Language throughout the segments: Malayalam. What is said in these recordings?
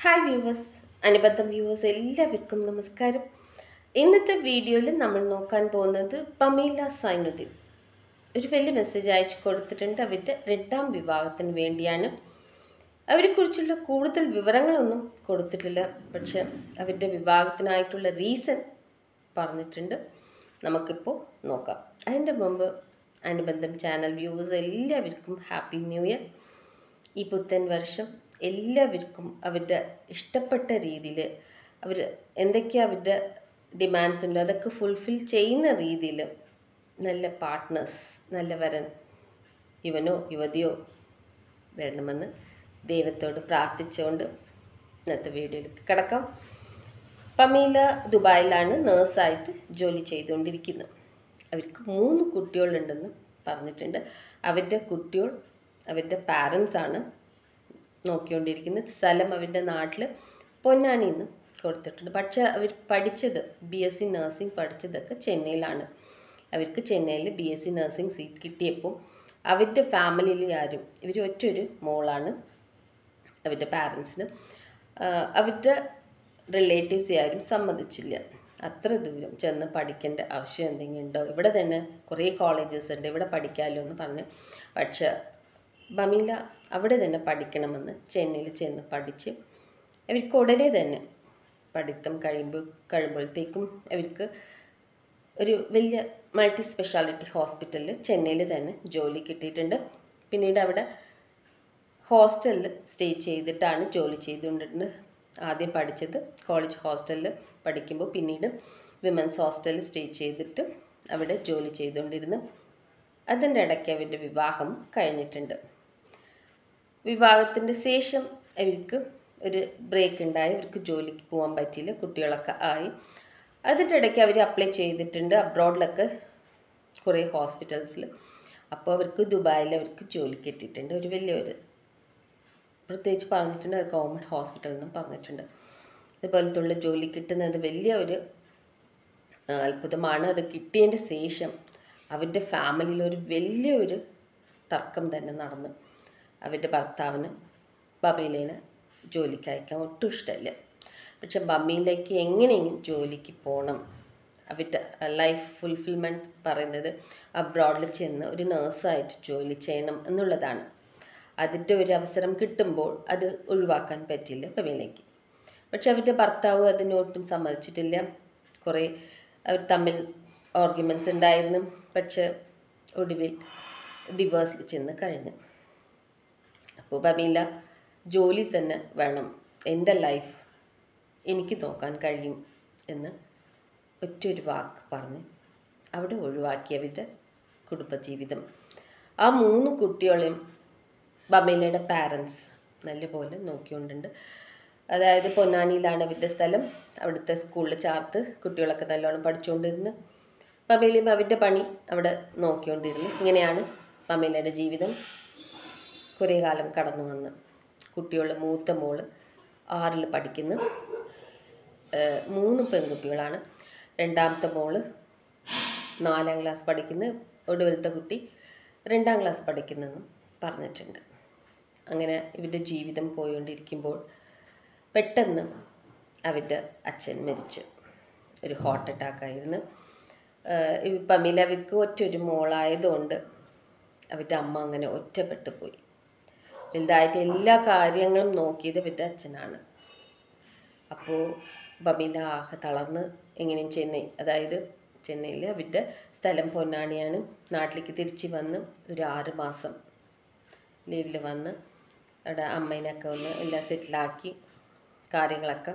ഹായ് വ്യൂവേഴ്സ് അനുബന്ധം വ്യൂവേഴ്സ് എല്ലാവർക്കും നമസ്കാരം ഇന്നത്തെ വീഡിയോയിൽ നമ്മൾ നോക്കാൻ പോകുന്നത് പമീല സൈനുദ്ദീൻ ഒരു വലിയ മെസ്സേജ് അയച്ചു കൊടുത്തിട്ടുണ്ട് അവരുടെ രണ്ടാം വിവാഹത്തിന് വേണ്ടിയാണ് അവരെക്കുറിച്ചുള്ള കൂടുതൽ വിവരങ്ങളൊന്നും കൊടുത്തിട്ടില്ല പക്ഷെ അവരുടെ വിവാഹത്തിനായിട്ടുള്ള റീസൺ പറഞ്ഞിട്ടുണ്ട് നമുക്കിപ്പോൾ നോക്കാം അതിൻ്റെ മുമ്പ് അനുബന്ധം ചാനൽ വ്യൂവേഴ്സ് എല്ലാവർക്കും ഹാപ്പി ന്യൂ ഇയർ ഈ പുത്തൻ വർഷം എല്ലാവർക്കും അവരുടെ ഇഷ്ടപ്പെട്ട രീതിയിൽ അവർ എന്തൊക്കെയാണ് അവരുടെ ഡിമാൻഡ്സ് ഉണ്ട് അതൊക്കെ ഫുൾഫിൽ ചെയ്യുന്ന രീതിയിൽ നല്ല പാർട്ട്നേഴ്സ് നല്ല വരൻ യുവനോ യുവതിയോ വരണമെന്ന് ദൈവത്തോട് പ്രാർത്ഥിച്ചുകൊണ്ട് ഇന്നത്തെ വീഡിയോയിലേക്ക് കിടക്കാം പമീല ദുബായിലാണ് നേഴ്സായിട്ട് ജോലി ചെയ്തുകൊണ്ടിരിക്കുന്നത് അവർക്ക് മൂന്ന് കുട്ടികളുണ്ടെന്ന് പറഞ്ഞിട്ടുണ്ട് അവരുടെ കുട്ടികൾ അവരുടെ പാരൻസ് ആണ് നോക്കിക്കൊണ്ടിരിക്കുന്നത് സ്ഥലം അവരുടെ നാട്ടിൽ പൊന്നാനിയിൽ നിന്ന് കൊടുത്തിട്ടുണ്ട് പക്ഷേ അവർ പഠിച്ചത് ബി എസ് സി നഴ്സിംഗ് പഠിച്ചതൊക്കെ ചെന്നൈയിലാണ് അവർക്ക് ചെന്നൈയിൽ B S C nursing seat കിട്ടിയപ്പോൾ അവരുടെ ഫാമിലിയിൽ ആരും ഇവർ ഒറ്റൊരു മോളാണ് അവരുടെ പാരൻസിന് അവരുടെ റിലേറ്റീവ്സ് ആരും സമ്മതിച്ചില്ല അത്ര ദൂരം ചെന്ന് പഠിക്കേണ്ട ആവശ്യം എന്തെങ്കിലും ഉണ്ടോ ഇവിടെ തന്നെ കുറേ കോളേജസ് ഉണ്ട് ഇവിടെ പഠിക്കാമല്ലോ എന്ന് പറഞ്ഞ് പക്ഷേ ബമീല അവിടെ തന്നെ പഠിക്കണമെന്ന് ചെന്നൈയിൽ ചെന്ന് പഠിച്ച് അവർക്ക് ഉടനെ തന്നെ പഠിത്തം കഴിയുമ്പോൾ കഴിയുമ്പോഴത്തേക്കും അവർക്ക് ഒരു വലിയ മൾട്ടി സ്പെഷ്യാലിറ്റി ഹോസ്പിറ്റലിൽ ചെന്നൈയിൽ തന്നെ ജോലി കിട്ടിയിട്ടുണ്ട് പിന്നീട് അവിടെ ഹോസ്റ്റലിൽ സ്റ്റേ ചെയ്തിട്ടാണ് ജോലി ചെയ്തുകൊണ്ടിരുന്നത് ആദ്യം പഠിച്ചത് കോളേജ് ഹോസ്റ്റലിൽ പഠിക്കുമ്പോൾ പിന്നീട് വിമൻസ് ഹോസ്റ്റലിൽ സ്റ്റേ ചെയ്തിട്ട് അവിടെ ജോലി ചെയ്തുകൊണ്ടിരുന്നു അതിൻ്റെ ഇടയ്ക്ക് അവരുടെ വിവാഹം കഴിഞ്ഞിട്ടുണ്ട് വിവാഹത്തിൻ്റെ ശേഷം അവർക്ക് ഒരു ബ്രേക്ക് ഉണ്ടായി അവർക്ക് ജോലിക്ക് പോകാൻ പറ്റിയില്ല കുട്ടികളൊക്കെ ആയി അതിൻ്റെ ഇടയ്ക്ക് അവർ അപ്ലൈ ചെയ്തിട്ടുണ്ട് അബ്രോഡിലൊക്കെ കുറേ ഹോസ്പിറ്റൽസിൽ അപ്പോൾ അവർക്ക് ദുബായിൽ അവർക്ക് ജോലി കിട്ടിയിട്ടുണ്ട് ഒരു വലിയൊരു പ്രത്യേകിച്ച് പറഞ്ഞിട്ടുണ്ട് അത് ഗവൺമെൻറ് ഹോസ്പിറ്റലിൽ നിന്നും പറഞ്ഞിട്ടുണ്ട് ഇതുപോലത്തുള്ള ജോലി കിട്ടുന്നത് വലിയ ഒരു അത്ഭുതമാണ് അത് കിട്ടിയതിൻ്റെ ശേഷം അവരുടെ ഫാമിലിയിൽ ഒരു വലിയൊരു തർക്കം തന്നെ നടന്നു അവരുടെ ഭർത്താവിന് ബബീലേനെ ജോലിക്ക് അയക്കാൻ ഒട്ടും ഇഷ്ടമില്ല പക്ഷെ ബമ്മീലേക്ക് എങ്ങനെയെങ്കിലും ജോലിക്ക് പോകണം അവരുടെ ലൈഫ് ഫുൾഫിൽമെൻറ്റ് പറയുന്നത് അബ്രോഡിൽ ചെന്ന് ഒരു നേഴ്സായിട്ട് ജോലി ചെയ്യണം എന്നുള്ളതാണ് അതിൻ്റെ ഒരു അവസരം കിട്ടുമ്പോൾ അത് ഒഴിവാക്കാൻ പറ്റില്ല ബമ്മീലേക്ക് പക്ഷെ അവരുടെ ഭർത്താവ് അതിന് ഒട്ടും സമ്മതിച്ചിട്ടില്ല കുറേ അവർ തമ്മിൽ ഓർഗ്യുമെൻറ്റ്സ് ഉണ്ടായിരുന്നു പക്ഷെ ഒടുവിൽ ഡിവേഴ്സിൽ ചെന്ന് കഴിഞ്ഞു അപ്പോൾ ബമീല ജോലി തന്നെ വേണം എൻ്റെ ലൈഫ് എനിക്ക് നോക്കാൻ കഴിയും എന്ന് ഒറ്റൊരു വാക്ക് പറഞ്ഞ് അവിടെ ഒഴിവാക്കി അവരുടെ കുടുംബജീവിതം ആ മൂന്ന് കുട്ടികളെയും ബമീലയുടെ പാരൻസ് നല്ലപോലെ നോക്കിക്കൊണ്ടുണ്ട് അതായത് പൊന്നാനിയിലാണ് അവരുടെ സ്ഥലം അവിടുത്തെ സ്കൂളിൽ ചേർത്ത് കുട്ടികളൊക്കെ നല്ലോണം പഠിച്ചുകൊണ്ടിരുന്നു പമേലയും അവരുടെ പണി അവിടെ നോക്കിക്കൊണ്ടിരുന്നു ഇങ്ങനെയാണ് പമേലയുടെ ജീവിതം കുറേ കാലം കടന്നു വന്ന് കുട്ടികൾ മൂത്ത മോള് ആറിൽ പഠിക്കുന്നു മൂന്ന് പെൺകുട്ടികളാണ് രണ്ടാമത്തെ മോള് നാലാം ക്ലാസ് പഠിക്കുന്നു ഒടുവിലത്തെ കുട്ടി രണ്ടാം ക്ലാസ് പഠിക്കുന്നെന്നും പറഞ്ഞിട്ടുണ്ട് അങ്ങനെ ഇവരുടെ ജീവിതം പോയിക്കൊണ്ടിരിക്കുമ്പോൾ പെട്ടെന്ന് അവരുടെ അച്ഛൻ മരിച്ചു ഒരു ഹാർട്ട് അറ്റാക്കായിരുന്നു പമില അവർക്ക് ഒറ്റൊരു മോളായതുകൊണ്ട് അവരുടെ അമ്മ അങ്ങനെ ഒറ്റപ്പെട്ടു പോയി വലുതായിട്ട് എല്ലാ കാര്യങ്ങളും നോക്കിയത് അവരുടെ അച്ഛനാണ് അപ്പോൾ ബമീല ആകെ തളർന്ന് എങ്ങനെയും ചെന്നൈ അതായത് ചെന്നൈയിൽ അവരുടെ സ്ഥലം പൊന്നാണിയാണ് നാട്ടിലേക്ക് തിരിച്ച് വന്ന് ഒരു ആറ് മാസം ലീവിൽ വന്ന് അവിടെ അമ്മേനൊക്കെ ഒന്ന് എല്ലാം സെറ്റിലാക്കി കാര്യങ്ങളൊക്കെ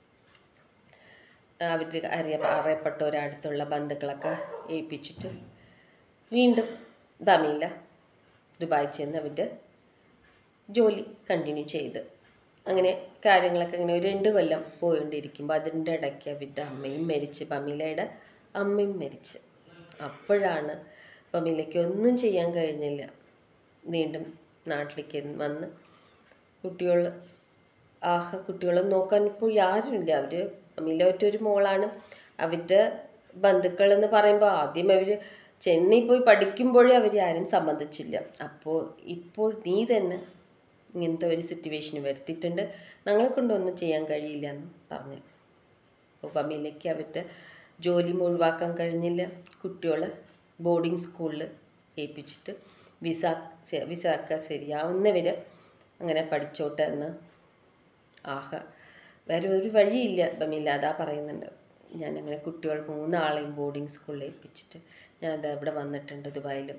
അവർ അറിയ അറിയപ്പെട്ട ഒരടുത്തുള്ള ബന്ധുക്കളൊക്കെ ഏൽപ്പിച്ചിട്ട് വീണ്ടും ബമീല ദുബായ് ചെന്ന് അവരുടെ ജോലി കണ്ടിന്യൂ ചെയ്ത് അങ്ങനെ കാര്യങ്ങളൊക്കെ ഇങ്ങനെ ഒരു രണ്ട് കൊല്ലം പോയിക്കൊണ്ടിരിക്കുമ്പോൾ അതിൻ്റെ ഇടയ്ക്ക് അവരുടെ അമ്മയും മരിച്ച് പമീലയുടെ അമ്മയും മരിച്ച് അപ്പോഴാണ് പമീലയ്ക്ക് ഒന്നും ചെയ്യാൻ കഴിഞ്ഞില്ല വീണ്ടും നാട്ടിലേക്ക് വന്ന് കുട്ടികൾ ആഹ കുട്ടികളെ നോക്കാൻ ഇപ്പോൾ ആരുമില്ല അവർ അമ്മയിലെ ഒറ്റൊരു മോളാണ് അവരുടെ ബന്ധുക്കൾ എന്ന് പറയുമ്പോൾ ആദ്യം അവർ ചെന്നൈ പോയി പഠിക്കുമ്പോഴേ അവർ ആരും സമ്മതിച്ചില്ല അപ്പോൾ ഇപ്പോൾ നീ തന്നെ ഇങ്ങനത്തെ ഒരു സിറ്റുവേഷന് വരുത്തിയിട്ടുണ്ട് ഞങ്ങളെ കൊണ്ടൊന്നും ചെയ്യാൻ കഴിയില്ല എന്ന് പറഞ്ഞു അപ്പോൾ ബമീലയ്ക്ക് അവരുടെ ജോലി ഒഴിവാക്കാൻ കഴിഞ്ഞില്ല കുട്ടികളെ ബോർഡിംഗ് സ്കൂളിൽ ഏൽപ്പിച്ചിട്ട് വിസ വിസ ശരിയാവുന്നവരെ അങ്ങനെ പഠിച്ചോട്ടെ എന്ന് ആഹ വേറെ ഒരു വഴിയില്ല ബമീല അതാ പറയുന്നുണ്ട് ഞാൻ അങ്ങനെ കുട്ടികൾ മൂന്നാളെയും ബോർഡിംഗ് സ്കൂളിൽ ഏൽപ്പിച്ചിട്ട് ഞാൻ ഇതാ ഇവിടെ വന്നിട്ടുണ്ട് ദുബായിലും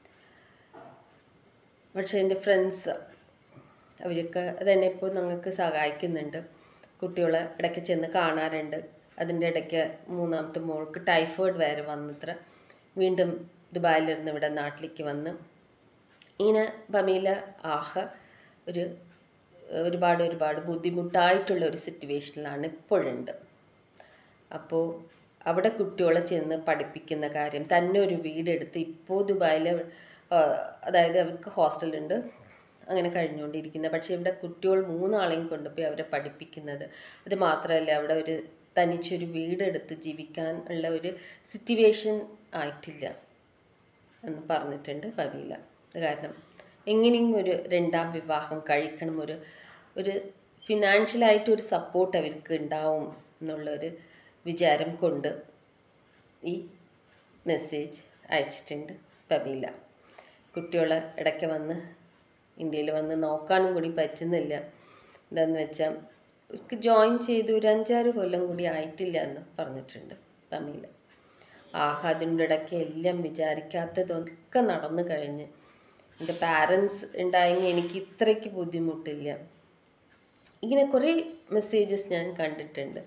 പക്ഷേ എൻ്റെ ഫ്രണ്ട്സ് അവരൊക്കെ അതെന്നെ ഇപ്പോൾ ഞങ്ങൾക്ക് സഹായിക്കുന്നുണ്ട് കുട്ടികളെ ഇടയ്ക്ക് ചെന്ന് കാണാറുണ്ട് അതിൻ്റെ ഇടയ്ക്ക് മൂന്നാമത്തെ മോൾക്ക് ടൈഫോയിഡ് വരെ വന്നത്ര വീണ്ടും ദുബായിലിരുന്ന് ഇവിടെ നാട്ടിലേക്ക് വന്ന് ഇങ്ങനെ ബമീല ആഹ ഒരു ഒരുപാട് ഒരുപാട് ബുദ്ധിമുട്ടായിട്ടുള്ള ഒരു സിറ്റുവേഷനിലാണ് ഇപ്പോഴുണ്ട് അപ്പോൾ അവിടെ കുട്ടികളെ ചെന്ന് പഠിപ്പിക്കുന്ന കാര്യം തന്നെ ഒരു വീടെടുത്ത് ഇപ്പോൾ ദുബായിൽ അതായത് അവർക്ക് ഹോസ്റ്റലുണ്ട് അങ്ങനെ കഴിഞ്ഞുകൊണ്ടിരിക്കുന്നത് പക്ഷേ ഇവിടെ കുട്ടികൾ മൂന്നാളെയും കൊണ്ടുപോയി അവരെ പഠിപ്പിക്കുന്നത് അത് മാത്രമല്ല അവിടെ ഒരു തനിച്ചൊരു വീടെടുത്ത് ജീവിക്കാൻ ഉള്ള ഒരു സിറ്റുവേഷൻ ആയിട്ടില്ല എന്ന് പറഞ്ഞിട്ടുണ്ട് പവീല കാരണം എങ്ങനെയും ഒരു രണ്ടാം വിവാഹം കഴിക്കണം ഒരു ഒരു ഫിനാൻഷ്യലായിട്ട് ഒരു സപ്പോർട്ട് അവർക്ക് ഉണ്ടാവും എന്നുള്ളൊരു വിചാരം കൊണ്ട് ഈ മെസ്സേജ് അയച്ചിട്ടുണ്ട് പവീല കുട്ടികളെ ഇടയ്ക്ക് വന്ന് ഇന്ത്യയിൽ വന്ന് നോക്കാനും കൂടി പറ്റുന്നില്ല എന്താന്ന് വെച്ചാൽ അവർക്ക് ജോയിൻ ചെയ്ത് ഒരു അഞ്ചാറ് കൊല്ലം കൂടി ആയിട്ടില്ല എന്ന് പറഞ്ഞിട്ടുണ്ട് പമീല ആഹാ അതിൻ്റെ ഇടയ്ക്ക് എല്ലാം വിചാരിക്കാത്തതൊക്കെ നടന്നു കഴിഞ്ഞ് എൻ്റെ പാരൻസ് ഉണ്ടായെങ്കിൽ എനിക്ക് ഇത്രയ്ക്ക് ബുദ്ധിമുട്ടില്ല ഇങ്ങനെ കുറേ മെസ്സേജസ് ഞാൻ കണ്ടിട്ടുണ്ട്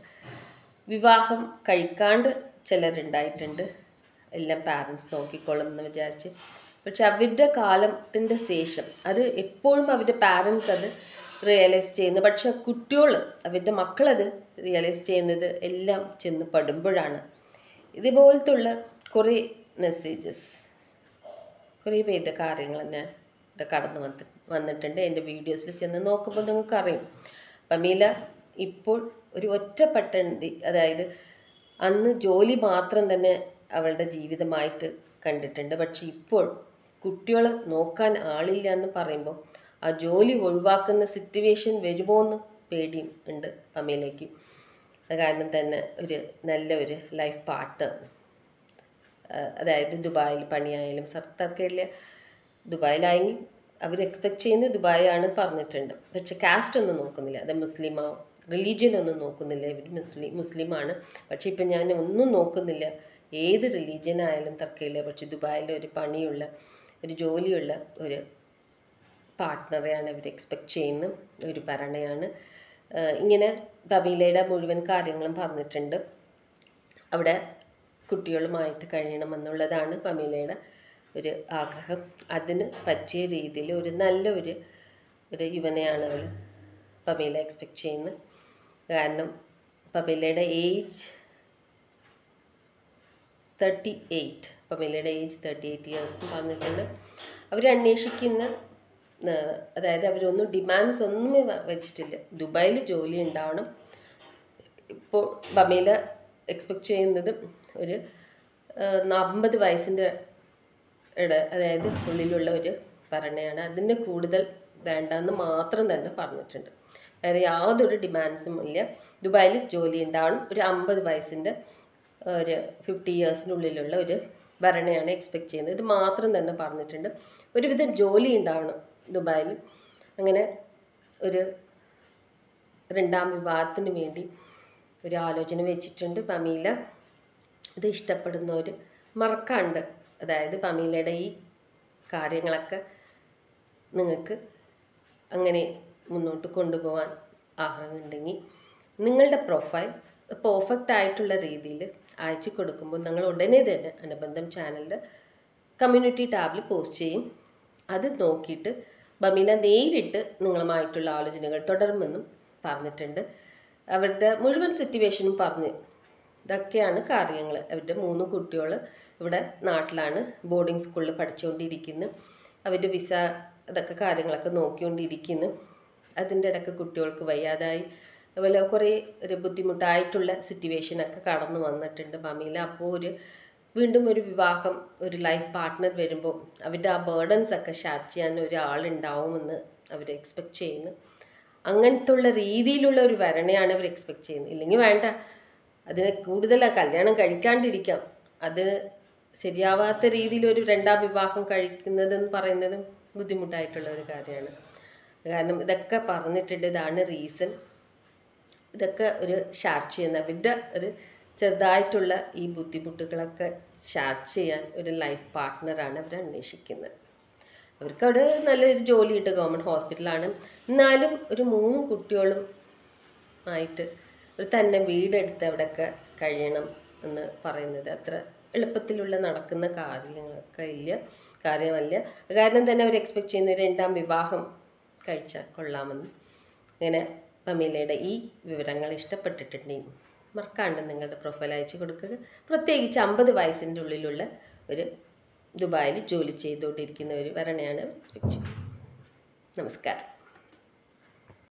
വിവാഹം കഴിക്കാണ്ട് ചിലരുണ്ടായിട്ടുണ്ട് എല്ലാം പാരൻസ് നോക്കിക്കോളും എന്ന് വിചാരിച്ച് പക്ഷെ അവരുടെ കാലത്തിൻ്റെ ശേഷം അത് എപ്പോഴും അവരുടെ പാരൻസ് അത് റിയലൈസ് ചെയ്യുന്നു പക്ഷെ കുട്ടികൾ അവരുടെ മക്കളത് റിയലൈസ് ചെയ്യുന്നത് എല്ലാം ചെന്ന് പെടുമ്പോഴാണ് ഇതുപോലത്തുള്ള കുറേ മെസ്സേജസ് കുറേ പേരുടെ കാര്യങ്ങൾ ഞാൻ ഇത് കടന്നു വന്ന് വന്നിട്ടുണ്ട് എൻ്റെ വീഡിയോസിൽ ചെന്ന് നോക്കുമ്പോൾ നിങ്ങൾക്ക് അറിയും പമീല ഇപ്പോൾ ഒരു ഒറ്റപ്പെട്ട അതായത് അന്ന് ജോലി മാത്രം തന്നെ അവളുടെ ജീവിതമായിട്ട് കണ്ടിട്ടുണ്ട് പക്ഷെ ഇപ്പോൾ കുട്ടികളെ നോക്കാൻ ആളില്ല എന്ന് പറയുമ്പോൾ ആ ജോലി ഒഴിവാക്കുന്ന സിറ്റുവേഷൻ വരുമോ എന്ന് പേടിയും ഉണ്ട് പമീലയ്ക്ക് അത് കാരണം തന്നെ ഒരു നല്ല ഒരു ലൈഫ് പാർട്ട്ണർ അതായത് ദുബായിൽ പണിയായാലും സർക്കാർക്കില്ല ദുബായിലായെങ്കിൽ അവർ എക്സ്പെക്ട് ചെയ്യുന്നത് ദുബായാണ് പറഞ്ഞിട്ടുണ്ട് പക്ഷെ കാസ്റ്റ് ഒന്നും നോക്കുന്നില്ല അത് മുസ്ലിമോ റിലീജിയൻ ഒന്നും നോക്കുന്നില്ല ഇവർ മുസ്ലിം മുസ്ലിമാണ് പക്ഷേ ഇപ്പം ഞാൻ ഒന്നും നോക്കുന്നില്ല ഏത് റിലീജിയൻ ആയാലും തർക്കമില്ല പക്ഷെ ദുബായിൽ ഒരു പണിയുള്ള ഒരു ജോലിയുള്ള ഒരു പാർട്ട്ണറെയാണ് അവർ എക്സ്പെക്ട് ചെയ്യുന്നത് ഒരു ഭരണയാണ് ഇങ്ങനെ ബബീലയുടെ മുഴുവൻ കാര്യങ്ങളും പറഞ്ഞിട്ടുണ്ട് അവിടെ കുട്ടികളുമായിട്ട് കഴിയണമെന്നുള്ളതാണ് പമീലയുടെ ഒരു ആഗ്രഹം അതിന് പറ്റിയ രീതിയിൽ ഒരു നല്ല ഒരു ഒരു യുവനെയാണ് അവൾ പമീല എക്സ്പെക്ട് ചെയ്യുന്നത് കാരണം പമീലയുടെ ഏജ് തേർട്ടി എയ്റ്റ് പമീലയുടെ ഏജ് തേർട്ടി എയ്റ്റ് ഇയേഴ്സ് എന്ന് പറഞ്ഞിട്ടുണ്ട് അവർ അന്വേഷിക്കുന്ന അതായത് അവരൊന്നും ഡിമാൻഡ്സ് ഒന്നും വെച്ചിട്ടില്ല ദുബായിൽ ജോലി ഉണ്ടാവണം ഇപ്പോൾ ബമീല എക്സ്പെക്ട് ചെയ്യുന്നത് ഒരു അമ്പത് വയസ്സിൻ്റെ ഇട അതായത് ഉള്ളിലുള്ള ഒരു ഭരണയാണ് അതിൻ്റെ കൂടുതൽ വേണ്ടെന്ന് മാത്രം തന്നെ പറഞ്ഞിട്ടുണ്ട് വേറെ യാതൊരു ഡിമാൻഡ്സും ഇല്ല ദുബായിൽ ജോലി ഉണ്ടാവണം ഒരു അമ്പത് വയസ്സിൻ്റെ ഒരു ഫിഫ്റ്റി ഇയേഴ്സിനുള്ളിലുള്ള ഒരു ഭരണയാണ് എക്സ്പെക്ട് ചെയ്യുന്നത് ഇത് മാത്രം തന്നെ പറഞ്ഞിട്ടുണ്ട് ഒരുവിധം ജോലി ഉണ്ടാവണം ദുബായിൽ അങ്ങനെ ഒരു രണ്ടാം വിവാഹത്തിന് വേണ്ടി ഒരു ആലോചന വെച്ചിട്ടുണ്ട് പമീല ഇത് ഇഷ്ടപ്പെടുന്നവർ മറക്കാണ്ട് അതായത് പമീലയുടെ ഈ കാര്യങ്ങളൊക്കെ നിങ്ങൾക്ക് അങ്ങനെ മുന്നോട്ട് കൊണ്ടുപോകാൻ ആഗ്രഹമുണ്ടെങ്കിൽ നിങ്ങളുടെ പ്രൊഫൈൽ പെർഫെക്റ്റ് ആയിട്ടുള്ള രീതിയിൽ അയച്ചു കൊടുക്കുമ്പോൾ ഞങ്ങൾ ഉടനെ തന്നെ അനുബന്ധം ചാനലിൽ കമ്മ്യൂണിറ്റി ടാബിൽ പോസ്റ്റ് ചെയ്യും അത് നോക്കിയിട്ട് ബമീന നേരിട്ട് നിങ്ങളുമായിട്ടുള്ള ആലോചനകൾ തുടരുമെന്നും പറഞ്ഞിട്ടുണ്ട് അവരുടെ മുഴുവൻ സിറ്റുവേഷനും പറഞ്ഞ് ഇതൊക്കെയാണ് കാര്യങ്ങൾ അവരുടെ മൂന്ന് കുട്ടികൾ ഇവിടെ നാട്ടിലാണ് ബോർഡിംഗ് സ്കൂളിൽ പഠിച്ചുകൊണ്ടിരിക്കുന്നു അവരുടെ വിസ ഇതൊക്കെ കാര്യങ്ങളൊക്കെ നോക്കിക്കൊണ്ടിരിക്കുന്നു അതിൻ്റെ ഇടയ്ക്ക് കുട്ടികൾക്ക് വയ്യാതായി അതുപോലെ കുറേ ഒരു ബുദ്ധിമുട്ടായിട്ടുള്ള സിറ്റുവേഷനൊക്കെ കടന്നു വന്നിട്ടുണ്ട് മമ്മിയിൽ അപ്പോൾ ഒരു വീണ്ടും ഒരു വിവാഹം ഒരു ലൈഫ് പാർട്ട്ണർ വരുമ്പോൾ അവരുടെ ആ ബേർഡൻസ് ഒക്കെ ഷെയർ ചെയ്യാൻ ഒരാളുണ്ടാവുമെന്ന് അവർ എക്സ്പെക്റ്റ് ചെയ്യുന്നത് അങ്ങനത്തെ ഉള്ള രീതിയിലുള്ള ഒരു വരണയാണ് അവർ എക്സ്പെക്റ്റ് ചെയ്യുന്നത് ഇല്ലെങ്കിൽ വേണ്ട അതിനെ കൂടുതൽ കല്യാണം കഴിക്കാണ്ടിരിക്കാം അത് ശരിയാവാത്ത രീതിയിൽ ഒരു രണ്ടാം വിവാഹം കഴിക്കുന്നതെന്ന് പറയുന്നതും ബുദ്ധിമുട്ടായിട്ടുള്ള ഒരു കാര്യമാണ് കാരണം ഇതൊക്കെ പറഞ്ഞിട്ടുണ്ട് ഇതാണ് റീസൺ ഇതൊക്കെ ഒരു ഷെയർ ചെയ്യുന്ന അവരുടെ ഒരു ചെറുതായിട്ടുള്ള ഈ ബുദ്ധിമുട്ടുകളൊക്കെ ഷെയർ ചെയ്യാൻ ഒരു ലൈഫ് പാർട്ട്ണറാണ് അവർ അന്വേഷിക്കുന്നത് അവർക്ക് അവിടെ നല്ലൊരു ജോലി കിട്ടും ഗവൺമെൻറ് ഹോസ്പിറ്റലാണ് എന്നാലും ഒരു മൂന്ന് കുട്ടികളും ആയിട്ട് ഒരു തന്നെ വീടെടുത്ത് അവിടെയൊക്കെ കഴിയണം എന്ന് പറയുന്നത് അത്ര എളുപ്പത്തിലുള്ള നടക്കുന്ന കാര്യങ്ങളൊക്കെ ഇല്ല കാര്യമല്ല കാരണം തന്നെ അവർ എക്സ്പെക്റ്റ് ചെയ്യുന്ന ഒരു രണ്ടാം വിവാഹം കഴിച്ചാൽ കൊള്ളാമെന്ന് ഇങ്ങനെ പമീലയുടെ ഈ വിവരങ്ങൾ ഇഷ്ടപ്പെട്ടിട്ടുണ്ടെങ്കിൽ മറക്കാണ്ട് നിങ്ങളുടെ പ്രൊഫൈൽ അയച്ചു കൊടുക്കുക പ്രത്യേകിച്ച് അമ്പത് വയസ്സിൻ്റെ ഉള്ളിലുള്ള ഒരു ദുബായിൽ ജോലി ചെയ്തുകൊണ്ടിരിക്കുന്ന ഒരു വരണയാണ് എക്സ്പെക്റ്റ് ചെയ്യുന്നത് നമസ്കാരം